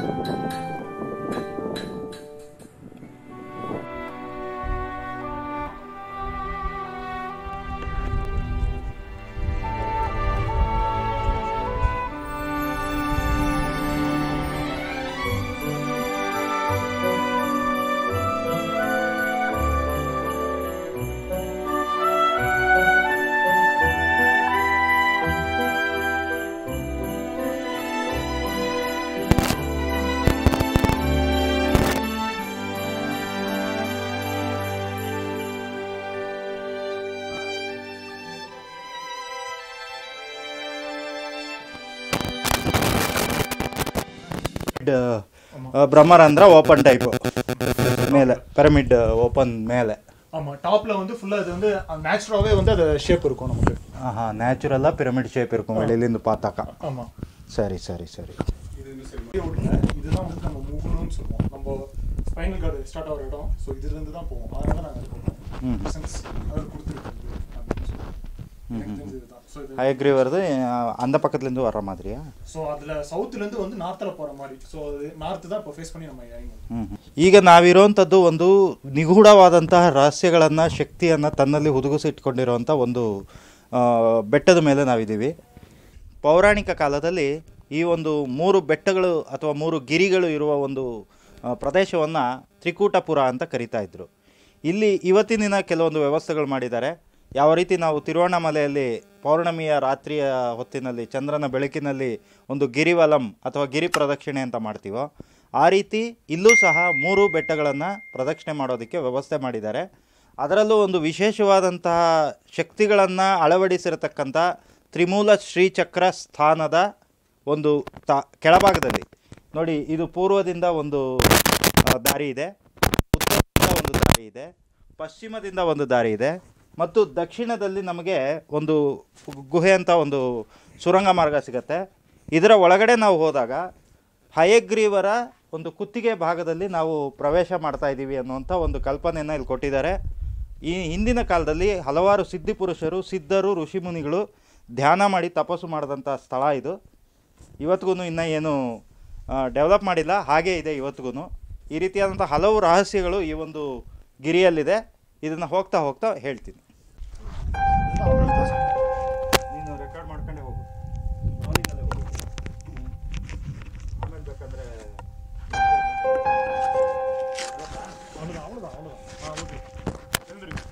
பிரம்மರಂಧ್ರ open type மேலே pyramid open மேலே ஆமா டாப்ல வந்து ஃபுல்லா இது வந்து நேச்சுரலாவே வந்து அது ஷேப் இருக்கும் நமக்கு ஆஹா நேச்சுரலாக பிரமிட் ஷேப் இருக்கும் வெளியிலேருந்து பார்த்தாக்கா ஆமா சரி சரி சரி இது விடல இதுதான் வந்து நம்ம மூகணும்னு சொல்லுவோம் நம்ம ஸ்பைனல் கார்டு ஸ்டார்ட் ஆகிற இடம் ஸோ இதுல இருந்து தான் போவோம் அதனால தான் நாங்கள் ம். இருக்கோம் சென்ஸ் அது கொடுத்துருக்குது அப்படின்னு சொல்லுவோம் எனக்கு தெரிஞ்சது இதுதான் ஸோ இது ஹயக்ரி வருது அஹ், அந்த பக்கத்துலேருந்து வர்ற மாதிரியா ஸோ அதுல சவுத்துல இருந்து வந்து நார்த்தில் போற மாதிரி ஸோ அது நார்த் தான் இப்போ ஃபேஸ் பண்ணி நம்ம இறங்கணும் ಹ್ಮ್. ಈಗ ನಾವಿರೋವಂಥದ್ದು ಒಂದು ನಿಗೂಢವಾದಂತಹ ರಹಸ್ಯಗಳನ್ನು ಶಕ್ತಿಯನ್ನು ತನ್ನಲ್ಲಿ ಹುದುಗಿಸಿಟ್ಕೊಂಡಿರುವಂಥ ಒಂದು ಆ, ಬೆಟ್ಟದ ಮೇಲೆ ನಾವಿದ್ದೀವಿ ಪೌರಾಣಿಕ ಕಾಲದಲ್ಲಿ ಈ ಒಂದು ಮೂರು ಬೆಟ್ಟಗಳು ಅಥವಾ ಮೂರು ಗಿರಿಗಳು ಇರುವ ಒಂದು ಪ್ರದೇಶವನ್ನು ತ್ರಿಕೂಟಪುರ ಅಂತ ಕರಿತಾ ಇದ್ರು ಇಲ್ಲಿ ಇವತ್ತಿನ ದಿನ ಕೆಲವೊಂದು ವ್ಯವಸ್ಥೆಗಳು ಮಾಡಿದ್ದಾರೆ ಯಾವ ರೀತಿ ನಾವು ತಿರುವಣ್ಣಾಮಲೆಯಲ್ಲಿ ಪೌರ್ಣಮಿಯ ರಾತ್ರಿಯ ಹೊತ್ತಿನಲ್ಲಿ ಚಂದ್ರನ ಬೆಳಕಿನಲ್ಲಿ ಒಂದು ಗಿರಿವಲಂ ಅಥವಾ ಗಿರಿ ಪ್ರದಕ್ಷಿಣೆ ಅಂತ ಮಾಡ್ತೀವೋ ಆ ರೀತಿ ಇಲ್ಲೂ ಸಹ ಮೂರು ಬೆಟ್ಟಗಳನ್ನು ಪ್ರದಕ್ಷಿಣೆ ಮಾಡೋದಕ್ಕೆ ವ್ಯವಸ್ಥೆ ಮಾಡಿದ್ದಾರೆ ಅದರಲ್ಲೂ ಒಂದು ವಿಶೇಷವಾದಂತಹ ಶಕ್ತಿಗಳನ್ನು ಅಳವಡಿಸಿರತಕ್ಕಂಥ ತ್ರಿಮೂಲ ಶ್ರೀಚಕ್ರ ಸ್ಥಾನದ ಒಂದು ತ ಕೆಳಭಾಗದಲ್ಲಿ ನೋಡಿ ಇದು ಪೂರ್ವದಿಂದ ಒಂದು ಆ, ದಾರಿ ಇದೆ ಉತ್ತರದಿಂದ ಒಂದು ದಾರಿ ಇದೆ ಪಶ್ಚಿಮದಿಂದ ಒಂದು ದಾರಿ ಇದೆ ಮತ್ತು ದಕ್ಷಿಣದಲ್ಲಿ ನಮಗೆ ಒಂದು ಗುಹೆ ಅಂತ ಒಂದು ಸುರಂಗ ಮಾರ್ಗ ಸಿಗತ್ತೆ ಇದರ ಒಳಗಡೆ ನಾವು ಹೋದಾಗ ಹಯಗ್ರೀವರ ಒಂದು ಕುತ್ತಿಗೆ ಭಾಗದಲ್ಲಿ ನಾವು ಪ್ರವೇಶ ಮಾಡ್ತಾ ಇದ್ದೀವಿ ಅನ್ನುವಂಥ ಒಂದು ಕಲ್ಪನೆಯನ್ನು ಇಲ್ಲಿ ಕೊಟ್ಟಿದ್ದಾರೆ ಈ ಹಿಂದಿನ ಕಾಲದಲ್ಲಿ ಹಲವಾರು ಸಿದ್ಧಿ ಪುರುಷರು ಸಿದ್ಧರು ಋಷಿಮುನಿಗಳು ಧ್ಯಾನ ಮಾಡಿ ತಪಸ್ಸು ಮಾಡಿದಂಥ ಸ್ಥಳ ಇದು ಇವತ್ತಿಗೂ ಇನ್ನೂ ಏನು ಡೆವಲಪ್ ಮಾಡಿಲ್ಲ ಹಾಗೇ ಇದೆ ಇವತ್ತಿಗೂ ಈ ರೀತಿಯಾದಂಥ ಹಲವು ರಹಸ್ಯಗಳು ಈ ಒಂದು ಗಿರಿಯಲ್ಲಿದೆ ಇದನ್ನು ಹೋಗ್ತಾ ಹೋಗ್ತಾ ಹೇಳ್ತೀನಿ ನೀನು ರೆಕಾರ್ಡ್ ಮಾಡ್ಕೊಂಡೇ ಹೋಗು ನಾವಿನಲ್ಲೇ ಹೋಗು ಆಮೇಲೆ ಬೇಕಂದ್ರೆ அவ்வளோதான் அவ்வளோதான் அவ்வளோதான் ஆ ஓகே எழுந்திருங்க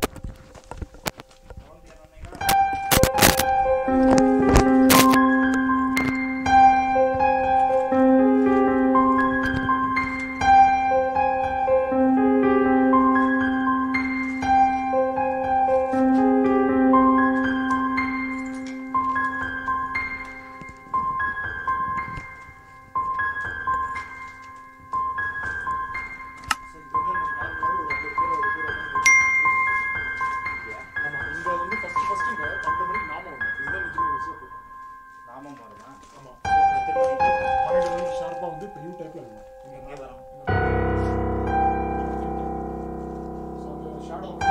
ஸோ இது வந்து நம்ம நார்மலாக ஒரு ஐம்பது பேர் ஒரு பேர் ஆமாம் இங்கே வந்து ஃபஸ்ட்டு ஃபஸ்ட்டு இங்கே பன்னெண்டு மணிக்கு நாமம் ஒன்று இதுதான் நிஜம் வயசில் போட்டோம் ನಾಮ ಮಾಡೋಣ ஆமாம் பன்னெண்டு மணிக்கு ஷார்ப்பாக வந்து இப்போ யூ டைப்பில் இருக்கும் இங்கே வரோம் ஸோ அந்த ஷேடோ வந்து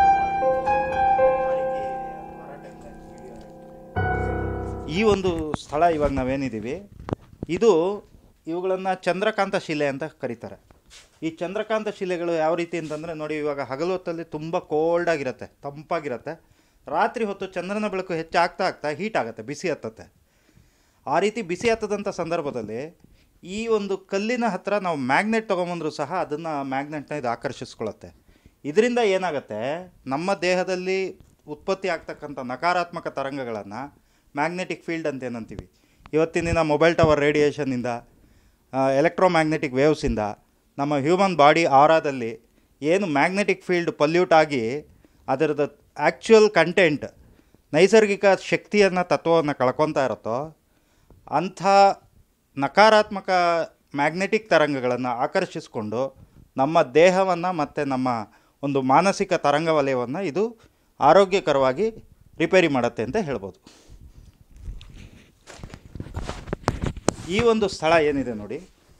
ಈ ಒಂದು ಸ್ಥಳ ಇವಾಗ ನಾವೇನಿದ್ದೀವಿ ಇದು ಇವುಗಳನ್ನು ಚಂದ್ರಕಾಂತ ಶಿಲೆ ಅಂತ ಕರೀತಾರೆ ಈ ಚಂದ್ರಕಾಂತ ಶಿಲೆಗಳು ಯಾವ ರೀತಿ ಅಂತಂದರೆ ನೋಡಿ ಇವಾಗ ಹಗಲು ಹೊತ್ತಲ್ಲಿ ತುಂಬ ಕೋಲ್ಡ್ ಆಗಿರುತ್ತೆ ತಂಪಾಗಿರುತ್ತೆ ರಾತ್ರಿ ಹೊತ್ತು ಚಂದ್ರನ ಬೆಳಕು ಹೆಚ್ಚಾಗ್ತಾ ಆಗ್ತಾ ಹೀಟ್ ಆಗುತ್ತೆ ಬಿಸಿ ಹತ್ತತ್ತೆ ಆ ರೀತಿ ಬಿಸಿ ಹತ್ತದಂಥ ಸಂದರ್ಭದಲ್ಲಿ ಈ ಒಂದು ಕಲ್ಲಿನ ಹತ್ರ ನಾವು ಮ್ಯಾಗ್ನೆಟ್ ತೊಗೊಂಬಂದರೂ ಸಹ ಅದನ್ನು ಮ್ಯಾಗ್ನೆಟ್ನ ಇದು ಆಕರ್ಷಿಸ್ಕೊಳ್ಳುತ್ತೆ ಇದರಿಂದ ಏನಾಗುತ್ತೆ ನಮ್ಮ ದೇಹದಲ್ಲಿ ಉತ್ಪತ್ತಿ ಆಗ್ತಕ್ಕಂಥ ನಕಾರಾತ್ಮಕ ತರಂಗಗಳನ್ನು ಮ್ಯಾಗ್ನೆಟಿಕ್ ಫೀಲ್ಡ್ ಅಂತ ಏನಂತೀವಿ ಇವತ್ತಿನ ದಿನ ಮೊಬೈಲ್ ಟವರ್ ರೇಡಿಯೇಷನ್ನಿಂದ ಎಲೆಕ್ಟ್ರೋಮ್ಯಾಗ್ನೆಟಿಕ್ ವೇವ್ಸಿಂದ ನಮ್ಮ ಹ್ಯೂಮನ್ ಬಾಡಿ ಆರಾದಲ್ಲಿ ಏನು ಮ್ಯಾಗ್ನೆಟಿಕ್ ಫೀಲ್ಡ್ ಪಲ್ಯೂಟ್ ಆಗಿ ಅದರದ್ದು ಆ್ಯಕ್ಚುಯಲ್ ಕಂಟೆಂಟ್ ನೈಸರ್ಗಿಕ ಶಕ್ತಿಯನ್ನು ತತ್ವವನ್ನು ಕಳ್ಕೊತಾ ಇರುತ್ತೋ ಅಂಥ ನಕಾರಾತ್ಮಕ ಮ್ಯಾಗ್ನೆಟಿಕ್ ತರಂಗಗಳನ್ನು ಆಕರ್ಷಿಸಿಕೊಂಡು ನಮ್ಮ ದೇಹವನ್ನು ಮತ್ತು ನಮ್ಮ ಒಂದು ಮಾನಸಿಕ ತರಂಗ ವಲಯವನ್ನು ಇದು ಆರೋಗ್ಯಕರವಾಗಿ ರಿಪೇರಿ ಮಾಡುತ್ತೆ ಅಂತ ಹೇಳ್ಬೋದು ಈ ಒಂದು ಸ್ಥಳ ಏನಿದೆ ನೋಡಿ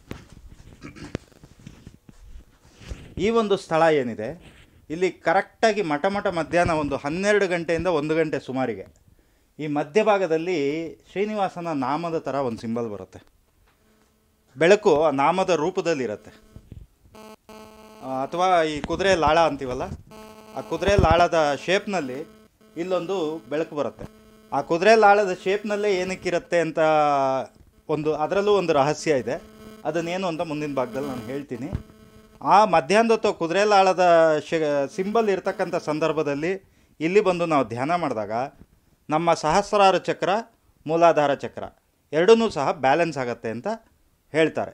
ಈ ಒಂದು ಸ್ಥಳ ಏನಿದೆ ಇಲ್ಲಿ ಕರೆಕ್ಟಾಗಿ ಮಠ ಮಠ ಮಧ್ಯಾಹ್ನ ಒಂದು ಹನ್ನೆರಡು ಗಂಟೆಯಿಂದ ಒಂದು ಗಂಟೆ ಸುಮಾರಿಗೆ ಈ ಮಧ್ಯಭಾಗದಲ್ಲಿ ಶ್ರೀನಿವಾಸನ ನಾಮದ ಥರ ಒಂದು ಸಿಂಬಲ್ ಬರುತ್ತೆ ಬೆಳಕು ಆ ನಾಮದ ರೂಪದಲ್ಲಿರುತ್ತೆ ಆ, ಅಥವಾ ಈ ಕುದುರೆ ಲಾಳ ಅಂತೀವಲ್ಲ ಆ ಕುದುರೆ ಲಾಳದ ಶೇಪ್ನಲ್ಲಿ ಇಲ್ಲೊಂದು ಬೆಳಕು ಬರುತ್ತೆ ಆ ಕುದುರೆ ಲಾಳದ ಶೇಪ್ನಲ್ಲೇ ಏನಕ್ಕಿರುತ್ತೆ ಅಂತ ಒಂದು ಅದರಲ್ಲೂ ಒಂದು ರಹಸ್ಯ ಇದೆ ಅದನ್ನೇನು ಅಂತ ಮುಂದಿನ ಭಾಗದಲ್ಲಿ ನಾನು ಹೇಳ್ತೀನಿ ಆ ಮಧ್ಯಾಹ್ನದ ಹೊತ್ತು ಕುದುರೆ ಲಾಳದ ಶೆ ಸಿಂಬಲ್ ಇರ್ತಕ್ಕಂಥ ಸಂದರ್ಭದಲ್ಲಿ ಇಲ್ಲಿ ಬಂದು ನಾವು ಧ್ಯಾನ ಮಾಡಿದಾಗ ನಮ್ಮ ಸಹಸ್ರಾರ ಚಕ್ರ ಮೂಲಾಧಾರ ಚಕ್ರ ಎರಡನ್ನೂ ಸಹ ಬ್ಯಾಲೆನ್ಸ್ ಆಗತ್ತೆ ಅಂತ ಹೇಳ್ತಾರೆ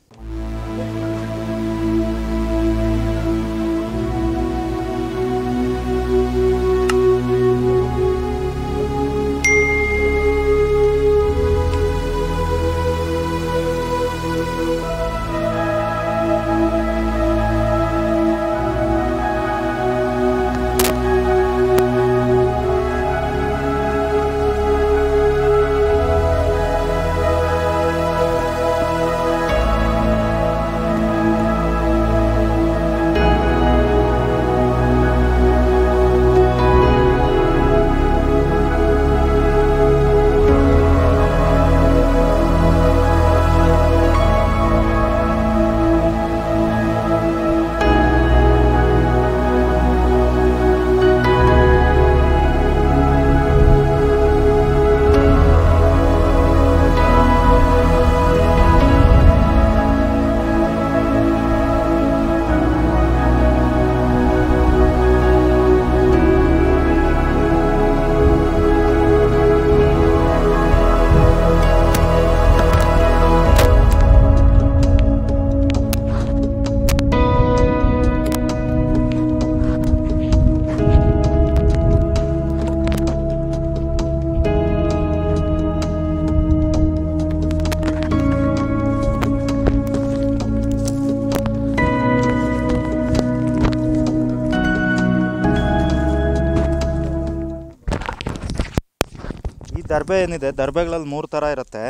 ಈ ದರ್ಬೆ ಏನಿದೆ ದರ್ಬೆಗಳಲ್ಲಿ ಮೂರು ಥರ ಇರುತ್ತೆ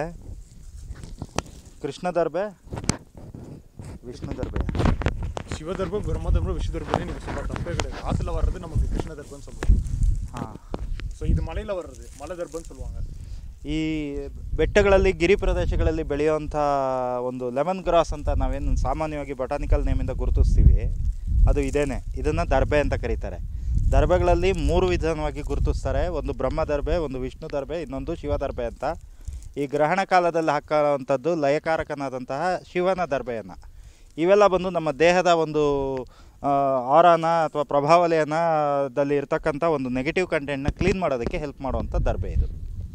ಕೃಷ್ಣ ದರ್ಬೆ ವಿಷ್ಣು ದರ್ಬೆ சிவதர்பம் பிரம்மதர்பம் விஷ்ணுதர்பம் நீங்கள் சொல்ல தப்பே கிடையாது ஆற்றுல வர்றது நமக்கு கிருஷ்ண தர்பம்னு சொல்லுவோம் ಹಾಂ ஸோ இது மலையில் வர்றது மலை தர்பம்னு சொல்லுவாங்க ಈ ಬೆಟ್ಟಗಳಲ್ಲಿ ಗಿರಿ ಪ್ರದೇಶಗಳಲ್ಲಿ ಬೆಳೆಯುವಂಥ ಒಂದು ಲೆಮನ್ ಗ್ರಾಸ್ ಅಂತ ನಾವೇನು ಸಾಮಾನ್ಯವಾಗಿ ಬಟಾನಿಕಲ್ ನೇಮಿಂದ ಗುರುತಿಸ್ತೀವಿ ಅದು ಇದೇನೆ ಇದನ್ನು ದರ್ಬೆ ಅಂತ ಕರೀತಾರೆ ದರ್ಬೆಗಳಲ್ಲಿ ಮೂರು ವಿಧಾನವಾಗಿ ಗುರುತಿಸ್ತಾರೆ ಒಂದು ಬ್ರಹ್ಮ ದರ್ಬೆ ಒಂದು ವಿಷ್ಣು ದರ್ಬೆ ಇನ್ನೊಂದು ಶಿವ ದರ್ಬೆ ಅಂತ ಈ ಗ್ರಹಣ ಕಾಲದಲ್ಲಿ ಹಾಕೋವಂಥದ್ದು ಲಯಕಾರಕನಾದಂತಹ ಶಿವನ ದರ್ಬೆಯನ್ನು ಇವೆಲ್ಲ ಬಂದು ನಮ್ಮ ದೇಹದ ಒಂದು ಆ, ಆರಾನ ಅಥವಾ ಪ್ರಭಾವಲಯನದಲ್ಲಿ ಇರ್ತಕ್ಕಂಥ ಒಂದು ನೆಗೆಟಿವ್ ಕಂಟೆಂಟ್ನ ಕ್ಲೀನ್ ಮಾಡೋದಕ್ಕೆ ಹೆಲ್ಪ್ ಮಾಡುವಂಥ ದರ್ಬೆ ಇದು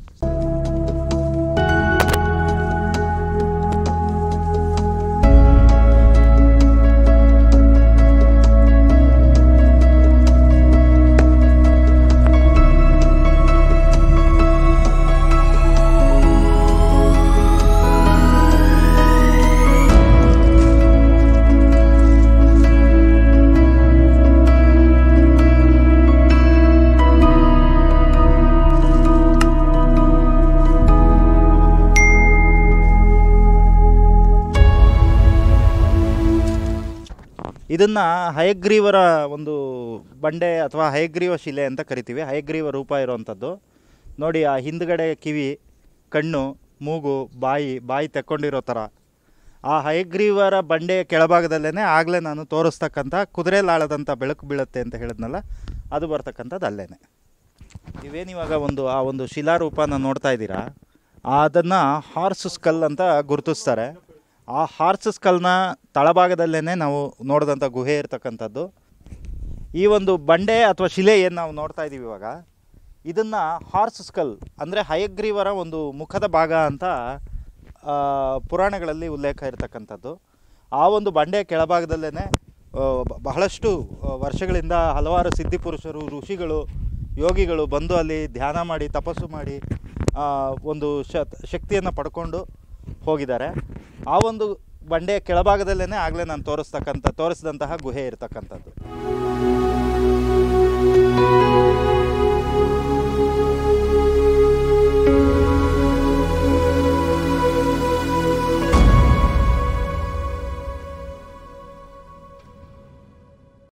ಇದನ್ನು ಹಯಗ್ರೀವರ ಒಂದು ಬಂಡೆ ಅಥವಾ ಹಯಗ್ರೀವ ಶಿಲೆ ಅಂತ ಕರಿತೀವಿ ಹಯಗ್ರೀವ ರೂಪ ಇರುವಂಥದ್ದು ನೋಡಿ ಆ ಹಿಂದ್ಗಡೆ ಕಿವಿ ಕಣ್ಣು ಮೂಗು ಬಾಯಿ ಬಾಯಿ ತೆಕ್ಕೊಂಡಿರೋ ಥರ ಆ ಹಯಗ್ರೀವರ ಬಂಡೆಯ ಕೆಳಭಾಗದಲ್ಲೇ ಆಗಲೇ ನಾನು ತೋರಿಸ್ತಕ್ಕಂಥ ಕುದುರೆ ಲಾಳದಂಥ ಬೆಳಕು ಬೀಳುತ್ತೆ ಅಂತ ಹೇಳಿದ್ನಲ್ಲ ಅದು ಬರ್ತಕ್ಕಂಥದ್ದು ಅಲ್ಲೇನೆ ಇವೇನಿವಾಗ ಒಂದು ಆ ಒಂದು ಶಿಲಾರೂಪನ ನೋಡ್ತಾ ಇದ್ದೀರಾ ಅದನ್ನು ಹಾರ್ಸ್ ಸ್ಕಲ್ ಅಂತ ಗುರುತಿಸ್ತಾರೆ ಆ ಹಾರ್ಸ್ ಸ್ಕಲ್ನ ತಳಭಾಗದಲ್ಲೇ ನಾವು ನೋಡಿದಂಥ ಗುಹೆ ಇರ್ತಕ್ಕಂಥದ್ದು ಈ ಒಂದು ಬಂಡೆ ಅಥವಾ ಶಿಲೆ ಏನು ನಾವು ನೋಡ್ತಾ ಇದ್ದೀವಿ ಇವಾಗ ಇದನ್ನು ಹಾರ್ಸ್ ಸ್ಕಲ್ ಅಂದರೆ ಹಯಗ್ರೀವರ ಒಂದು ಮುಖದ ಭಾಗ ಅಂತ ಆ, ಪುರಾಣಗಳಲ್ಲಿ ಉಲ್ಲೇಖ ಇರತಕ್ಕಂಥದ್ದು ಆ ಒಂದು ಬಂಡೆಯ ಕೆಳಭಾಗದಲ್ಲೇ ಬಹಳಷ್ಟು ಆ, ವರ್ಷಗಳಿಂದ ಹಲವಾರು ಸಿದ್ಧಿಪುರುಷರು ಋಷಿಗಳು ಯೋಗಿಗಳು ಬಂದು ಅಲ್ಲಿ ಧ್ಯಾನ ಮಾಡಿ ತಪಸ್ಸು ಮಾಡಿ ಆ, ಒಂದು ಶ ಶಕ್ತಿಯನ್ನು ಪಡ್ಕೊಂಡು ಹೋಗಿದ್ದಾರೆ ಆ ಒಂದು ಬಂಡೆಯ ಕೆಳಭಾಗದಲ್ಲೇ ಆಗಲೇ ನಾನು ತೋರಿಸ್ತಕ್ಕಂಥ ತೋರಿಸಿದಂತಹ ಗುಹೆ ಇರತಕ್ಕಂಥದ್ದು